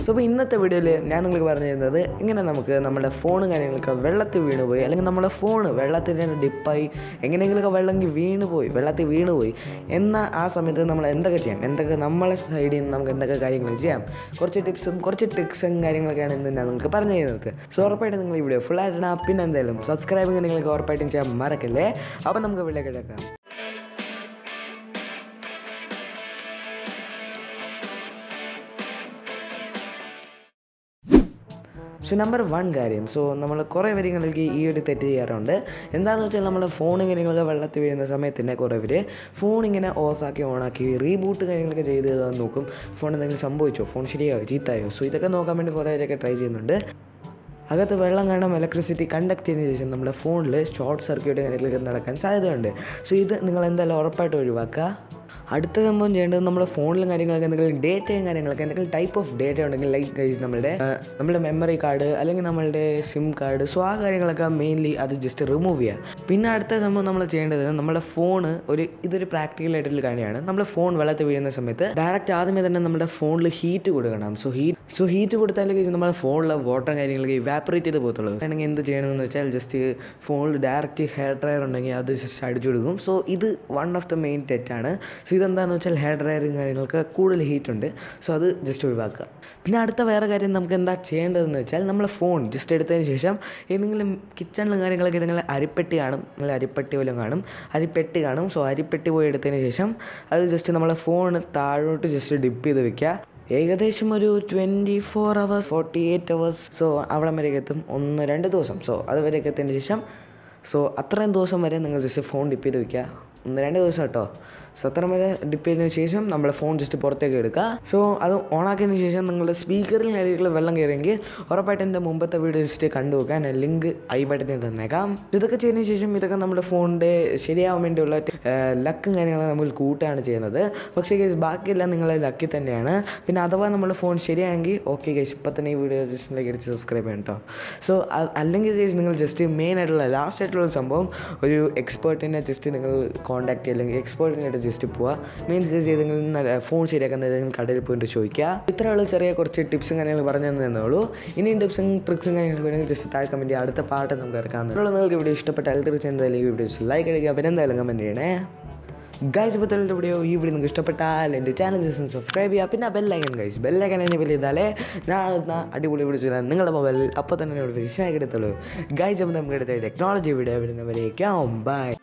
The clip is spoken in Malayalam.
സോ അപ്പോൾ ഇന്നത്തെ വീഡിയോയിൽ ഞാൻ നിങ്ങൾക്ക് പറഞ്ഞു തരുന്നത് എങ്ങനെ നമുക്ക് നമ്മുടെ ഫോണും കാര്യങ്ങളൊക്കെ വെള്ളത്തിൽ വീണ് പോയി അല്ലെങ്കിൽ നമ്മുടെ ഫോൺ വെള്ളത്തിൽ തന്നെ ഡിപ്പായി എങ്ങനെയെങ്കിലുമൊക്കെ വെള്ളമെങ്കിൽ വീണ് പോയി വെള്ളത്തിൽ വീണ് പോയി എന്ന ആ സമയത്ത് നമ്മൾ എന്തൊക്കെ ചെയ്യാം എന്തൊക്കെ നമ്മളെ സൈഡിൽ നിന്ന് നമുക്ക് എന്തൊക്കെ കാര്യങ്ങൾ ചെയ്യാം കുറച്ച് ടിപ്സും കുറച്ച് ട്രിക്സും കാര്യങ്ങളൊക്കെയാണ് ഇന്ന് ഞാൻ നിങ്ങൾക്ക് പറഞ്ഞു തരുന്നത് സോ ഉറപ്പായിട്ടും നിങ്ങൾ ഈ വീഡിയോ ഫുൾ ആയിട്ടാണ് പിന്നെ എന്തായാലും സബ്സ്ക്രൈബിങ് നിങ്ങൾക്ക് ഉറപ്പായിട്ടും ചെയ്യാൻ മറക്കല്ലേ അപ്പോൾ നമുക്ക് വീട്ടിലേക്ക് കിടക്കാം സോ നമ്പർ വൺ കാര്യം സോ നമ്മൾ കുറേ കാര്യങ്ങൾക്ക് ഈ ഒരു തെറ്റ് ചെയ്യാറുണ്ട് എന്താണെന്ന് വെച്ചാൽ നമ്മൾ ഫോൺ കാര്യങ്ങളൊക്കെ വെള്ളത്തിൽ വീഴുന്ന സമയത്ത് തന്നെ കുറേ പേര് ഫോൺ ഇങ്ങനെ ഓഫാക്കി ഓണാക്കി റീബൂട്ട് കാര്യങ്ങളൊക്കെ ചെയ്ത് നോക്കും ഫോൺ എന്തെങ്കിലും സംഭവിച്ചോ ഫോൺ ശരിയായോ ചീത്തായോ സോ ഇതൊക്കെ നോക്കാൻ വേണ്ടി കുറേ പേരൊക്കെ ട്രൈ ചെയ്യുന്നുണ്ട് അകത്ത് വെള്ളം കാണാൻ ഇലക്ട്രിസിറ്റി കണ്ടക്ട് ചെയ്തതിന് ശേഷം നമ്മുടെ ഫോണിൽ ഷോർട്ട് സർക്യൂട്ട് കാര്യങ്ങളൊക്കെ നടക്കാൻ സാധ്യതയുണ്ട് സോ ഇത് നിങ്ങൾ എന്തായാലും ഉറപ്പായിട്ട് ഒഴിവാക്കുക അടുത്ത സംഭവം ചെയ്യേണ്ടത് നമ്മുടെ ഫോണിലും കാര്യങ്ങളൊക്കെ എന്തെങ്കിലും ഡേറ്റയും കാര്യങ്ങളൊക്കെ എന്തെങ്കിലും ടൈപ്പ് ഓഫ് ഡേറ്റ ഉണ്ടെങ്കിൽ ലൈക്ക് ഗൈസ് നമ്മുടെ ആ, നമ്മുടെ മെമ്മറി കാർഡ് അല്ലെങ്കിൽ നമ്മളുടെ സിം കാർഡ് സോ ആ കാര്യങ്ങളൊക്കെ മെയിൻലി അത് ജസ്റ്റ് റിമൂവ് ചെയ്യുക പിന്നെ അടുത്ത സംഭവം നമ്മൾ ചെയ്യേണ്ടത് നമ്മുടെ ഫോൺ ഒരു ഇതൊരു പ്രാക്ടിക്കൽ ആയിട്ടുള്ള കാര്യമാണ് നമ്മുടെ ഫോൺ വെള്ളത്തിൽ വീഴുന്ന സമയത്ത് ഡയറക്റ്റ് ആദ്യമേ തന്നെ നമ്മുടെ ഫോണിൽ ഹീറ്റ് കൊടുക്കണം സോ ഹീറ്റ് സോ ഹീറ്റ് കൊടുത്താലേ കഴിച്ച് നമ്മുടെ ഫോണിലെ വാട്ടർ കാര്യങ്ങളൊക്കെ ഇവാപ്പറേറ്റ് ചെയ്ത് പോകത്തുള്ളൂ ആണെങ്കിൽ എന്ത് ചെയ്യണമെന്ന് വെച്ചാൽ ജസ്റ്റ് ഫോണിൽ ഡയറക്റ്റ് ഹെയർ ഡ്രയർ ഉണ്ടെങ്കിൽ അത് ജസ്റ്റ് അടിച്ചു കൊടുക്കും സോ ഇത് വൺ ഓഫ് ദ മെയിൻ തെറ്റാണ് സോ ഇതെന്താണെന്ന് വെച്ചാൽ ഹെയർ ഡ്രയറും കാര്യങ്ങൾക്ക് കൂടുതൽ ഹീറ്റ് ഉണ്ട് സോ അത് ജസ്റ്റ് ഒഴിവാക്കുക പിന്നെ അടുത്ത വേറെ കാര്യം നമുക്ക് എന്താ ചെയ്യേണ്ടതെന്ന് വെച്ചാൽ നമ്മൾ ഫോൺ ജസ്റ്റ് എടുത്തതിന് ശേഷം ഏതെങ്കിലും കിച്ചണിലും കാര്യങ്ങളൊക്കെ നിങ്ങൾ അരിപ്പെട്ടി കാണും നിങ്ങൾ അരിപ്പെട്ടി പോലും കാണും അരിപ്പെട്ടി കാണും സോ അരിപ്പെട്ടി പോയി എടുത്തതിന് ശേഷം അത് ജസ്റ്റ് നമ്മളെ ഫോൺ താഴോട്ട് ജസ്റ്റ് ഡിപ്പ് ചെയ്ത് വെക്കുക ഏകദേശം ഒരു twenty four hours forty eight hours so അവിടെ വരെയൊക്കെ എത്തും ഒന്ന് രണ്ട് ദിവസം സോ അത് വരെയൊക്കെ എത്തിയതിന് ശേഷം സോ അത്രയും ദിവസം വരെ നിങ്ങൾ ജസ്റ്റ് ഫോൺ ഡിപ്പ് ചെയ്ത് വെക്കുക ഒന്ന് രണ്ട് ദിവസം കേട്ടോ സോ അത്ര വരെ ഡിപ്പ് ചെയ്തതിന് ശേഷം നമ്മൾ ഫോൺ ജസ്റ്റ് പുറത്തേക്ക് എടുക്കുക സോ അത് ഓണാക്കിയതിന് ശേഷം നിങ്ങളുടെ സ്പീക്കറിൽ കാര്യങ്ങൾ വെള്ളം കയറിയെങ്കിൽ ഉറപ്പായിട്ട് എൻ്റെ മുമ്പത്തെ വീഡിയോ ജസ്റ്റ് കണ്ടു നോക്കാൻ ലിങ്ക് ഐ ബട്ടണിൽ തന്നേക്കാം ഇതൊക്കെ ചെയ്തതിന് ശേഷം ഇതൊക്കെ നമ്മുടെ ഫോണിൻ്റെ ശരിയാവാൻ വേണ്ടിയുള്ള ലക്കും കാര്യങ്ങളും നമ്മൾ കൂട്ടുകയാണ് ചെയ്യുന്നത് പക്ഷേ കേസ് ബാക്കിയെല്ലാം നിങ്ങളെ ലക്കി തന്നെയാണ് പിന്നെ അഥവാ നമ്മുടെ ഫോൺ ശരിയായെങ്കിൽ ഓക്കെ കേസ് ഇപ്പം തന്നെ ഈ വീഡിയോ ജസ്റ്റിലേക്ക് അടിച്ച് സബ്സ്ക്രൈബ് ചെയ്യണം കേട്ടോ സോ അല്ലെങ്കിൽ കേസ് നിങ്ങൾ ജസ്റ്റ് മെയിൻ ആയിട്ടുള്ള ലാസ്റ്റ് ആയിട്ടുള്ള സംഭവം ഒരു എക്സ്പേർട്ടിനെ ജസ്റ്റ് നിങ്ങൾ കോൺടാക്ട് ചെയ്യുക അല്ലെങ്കിൽ എക്സ്പേർട്ടിനായിട്ട് ജസ്റ്റ് പോവുക മെയിൻ കേസ് ഏതെങ്കിലും നല്ല ഫോൺ ശരിയാക്കുന്ന ഏതെങ്കിലും കടയിൽ പോയിട്ട് ചോദിക്കുക ഇത്രയുള്ള ചെറിയ കുറച്ച് ടിപ്സും കാര്യങ്ങൾ പറഞ്ഞു തന്നേ ഉള്ളൂ ഇനിയും ടിപ്സും ട്രിക്സും കാര്യങ്ങൾ വേണമെങ്കിൽ ജസ്റ്റ് താഴെ കമൻറ്റ് അടുത്ത പാട്ട് നമുക്ക് ഇറക്കാം നിങ്ങൾക്ക് വീഡിയോ ഇഷ്ടപ്പെട്ടാൽ തീർച്ചയായും എന്തായാലും ഈ വീഡിയോസ് ലൈക്ക് അടിക്കുക പിന്നെ എന്തായാലും കമൻറ്റ് ചെയ്യണേ ഗൈസ് ഇപ്പോൾ തന്നെ വീഡിയോ ഈ വീഡിയോ നിങ്ങൾക്ക് ഇഷ്ടപ്പെട്ടാൽ എൻ്റെ ചാനൽ ജസ്റ്റ് സബ്സ്ക്രൈബ് ചെയ്യുക പിന്നെ ബെല്ലൈക്കൻ ഗൈസ് ബെല്ലൈക്കൻ എന്നെ വലിയ ചെയ്താലേ ഞാൻ അടുത്ത അടിപൊളി വീഡിയോ ചെയ്താൽ നിങ്ങളുടെ മൊബൈൽ അപ്പോൾ തന്നെ നോട്ടിഫിക്കേഷൻ ആയി കിടത്തുള്ളൂ ഗൈസ് അപ്പോൾ നമുക്ക് എടുത്ത ടെക്നോളജി വീഡിയോ വരുന്നവരേക്കാം ബൈ